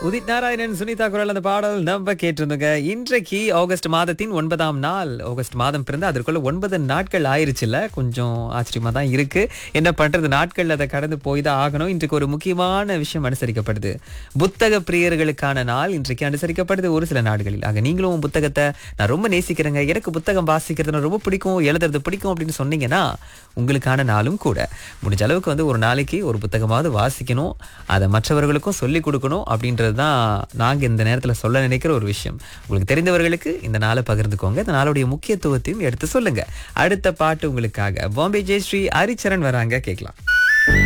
உதித் நாராயணன் சுனிதா குரல் அந்த பாடல் நம்ம கேட்டிருந்தோங்க இன்றைக்கு ஆகஸ்ட் மாதத்தின் ஒன்பதாம் நாள் ஆகஸ்ட் மாதம் பிறந்து அதற்குள்ள ஒன்பது நாட்கள் ஆயிருச்சுல்ல கொஞ்சம் ஆச்சரியமா தான் இருக்கு என்ன பண்றது நாட்கள் அதை கடந்து போய் தான் ஆகணும் இன்றைக்கு ஒரு முக்கியமான விஷயம் அனுசரிக்கப்படுது புத்தக பிரியர்களுக்கான நாள் இன்றைக்கு அனுசரிக்கப்படுது ஒரு சில நாடுகளில் ஆக நீங்களும் உன் புத்தகத்தை நான் ரொம்ப நேசிக்கிறேங்க எனக்கு புத்தகம் வாசிக்கிறது எனக்கு ரொம்ப பிடிக்கும் எழுதுறது பிடிக்கும் அப்படின்னு சொன்னீங்கன்னா உங்களுக்கான நாளும் கூட முடிஞ்ச அளவுக்கு வந்து ஒரு நாளைக்கு ஒரு புத்தகமாவது வாசிக்கணும் அதை மற்றவர்களுக்கும் சொல்லிக் கொடுக்கணும் அப்படின்றது தான் நாங்கள் இந்த நேரத்தில் சொல்ல நினைக்கிற ஒரு விஷயம் உங்களுக்கு தெரிந்தவர்களுக்கு இந்த நாளை பகிர்ந்துக்கோங்க இந்த நாளுடைய முக்கியத்துவத்தையும் எடுத்து சொல்லுங்க அடுத்த பாட்டு உங்களுக்காக பாம்பே ஜெயஸ்ரீ ஹரிச்சரன் வராங்க கேட்கலாம்